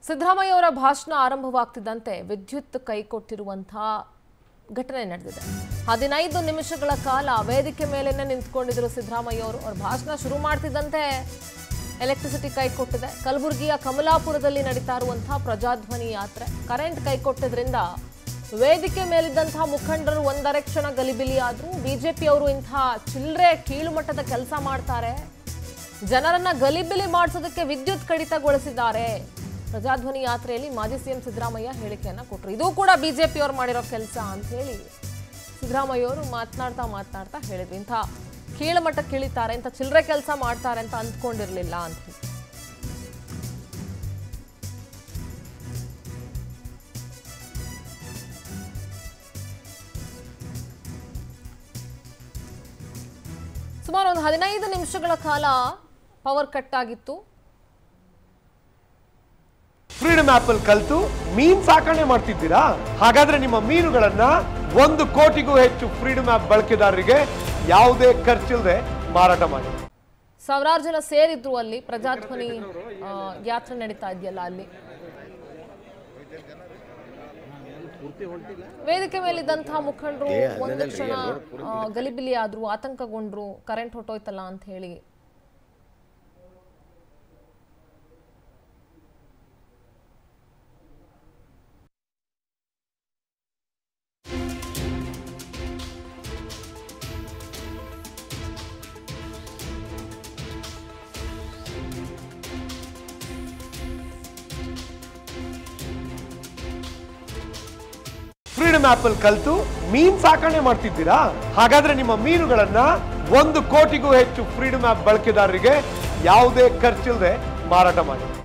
ಸಿದ್ದರಾಮಯ್ಯ ಅವರ ಭಾಷಣ ಆರಂಭವಾಗ್ತಿದ್ದಂತೆ ವಿದ್ಯುತ್ ಕೈಕೊಟ್ಟಿರುವಂತಹ ಘಟನೆ ನಡೆದಿದೆ ಹದಿನೈದು ನಿಮಿಷಗಳ ಕಾಲ ವೇದಿಕೆ ಮೇಲೇನೆ ನಿಂತ್ಕೊಂಡಿದ್ರು ಸಿದ್ದರಾಮಯ್ಯ ಅವರು ಅವ್ರ ಭಾಷಣ ಶುರು ಮಾಡ್ತಿದ್ದಂತೆ ಎಲೆಕ್ಟ್ರಿಸಿಟಿ ಕೈಕೊಟ್ಟಿದೆ ಕಲಬುರಗಿಯ ಕಮಲಾಪುರದಲ್ಲಿ ನಡೀತಾ ಇರುವಂತಹ ಪ್ರಜಾಧ್ವನಿ ಯಾತ್ರೆ ಕರೆಂಟ್ ಕೈಕೊಟ್ಟಿದ್ರಿಂದ ವೇದಿಕೆ ಮೇಲಿದ್ದಂತಹ ಮುಖಂಡರು ಒಂದರೆ ಕ್ಷಣ ಗಲಿಬಿಲಿ ಆದ್ರು ಬಿಜೆಪಿ ಅವರು ಇಂತಹ ಚಿಲ್ಲರೆ ಕೀಳು ಮಟ್ಟದ ಕೆಲಸ ಮಾಡ್ತಾರೆ ಜನರನ್ನ ಗಲಿಬಿಲಿ ಮಾಡಿಸೋದಕ್ಕೆ ವಿದ್ಯುತ್ ಕಡಿತಗೊಳಿಸಿದ್ದಾರೆ ಪ್ರಜಾಧ್ವನಿ ಯಾತ್ರೆಯಲ್ಲಿ ಮಾಜಿ ಸಿಎಂ ಸಿದ್ದರಾಮಯ್ಯ ಹೇಳಿಕೆಯನ್ನ ಕೊಟ್ಟರು ಇದು ಕೂಡ ಬಿಜೆಪಿ ಅವ್ರು ಮಾಡಿರೋ ಕೆಲಸ ಅಂತ ಹೇಳಿ ಸಿದ್ದರಾಮಯ್ಯ ಅವರು ಮಾತನಾಡ್ತಾ ಮಾತನಾಡ್ತಾ ಹೇಳಿದ್ರು ಇಂಥ ಕೀಳುಮಟ್ಟಕ್ಕೆ ಇಳಿತಾರೆ ಇಂಥ ಚಿಲ್ಲರೆ ಕೆಲಸ ಮಾಡ್ತಾರೆ ಅಂತ ಅಂದ್ಕೊಂಡಿರ್ಲಿಲ್ಲ ಅಂತ ಹೇಳಿ ಸುಮಾರು ಒಂದು ಹದಿನೈದು ನಿಮಿಷಗಳ ಕಾಲ ಪವರ್ ಕಟ್ ಆಗಿತ್ತು ಫ್ರೀಡಮ್ ಆಪ್ ಅಲ್ಲಿ ಕಲ್ತು ಮೀನ್ ಸಾಕಣೆ ಮಾಡ್ತಿದ್ದೀರಾ ಹಾಗಾದ್ರೆ ನಿಮ್ಮ ಮೀನುಗಳನ್ನ ಒಂದು ಕೋಟಿಗೂ ಹೆಚ್ಚು ಫ್ರೀಡಮ್ ಆಪ್ ಬಳಕೆದಾರರಿಗೆ ಯಾವುದೇ ಖರ್ಚಿಲ್ಲದೆ ಮಾರಾಟ ಮಾಡಿ ಸಾವಿರಾರು ಜನ ಸೇರಿದ್ರು ಅಲ್ಲಿ ಪ್ರಜಾಧ್ವನಿ ಆ, ಯಾತ್ರೆ ನಡೀತಾ ಇದೆಯಲ್ಲ ಅಲ್ಲಿ ವೇದಿಕೆ ಮೇಲಿದ್ದಂತಹ ಮುಖಂಡರು ಒಂದು ಕ್ಷಣ ಆ, ಗಲಿಬಿಲಿ ಆದ್ರು ಆತಂಕಗೊಂಡ್ರು ಕರೆಂಟ್ ಹೊಟ್ಟೋಯ್ತಲ್ಲ ಅಂತ ಹೇಳಿ ಫ್ರೀಡಮ್ ಆಪ್ ಅಲ್ಲಿ ಕಲ್ತು ಮೀನ್ ಸಾಕಣೆ ಮಾಡ್ತಿದ್ದೀರಾ ಹಾಗಾದ್ರೆ ನಿಮ್ಮ ಮೀನುಗಳನ್ನ ಒಂದು ಕೋಟಿಗೂ ಹೆಚ್ಚು ಫ್ರೀಡಮ್ ಆಪ್ ಬಳಕೆದಾರರಿಗೆ ಯಾವುದೇ ಖರ್ಚಿಲ್ಲದೆ ಮಾರಾಟ ಮಾಡಿ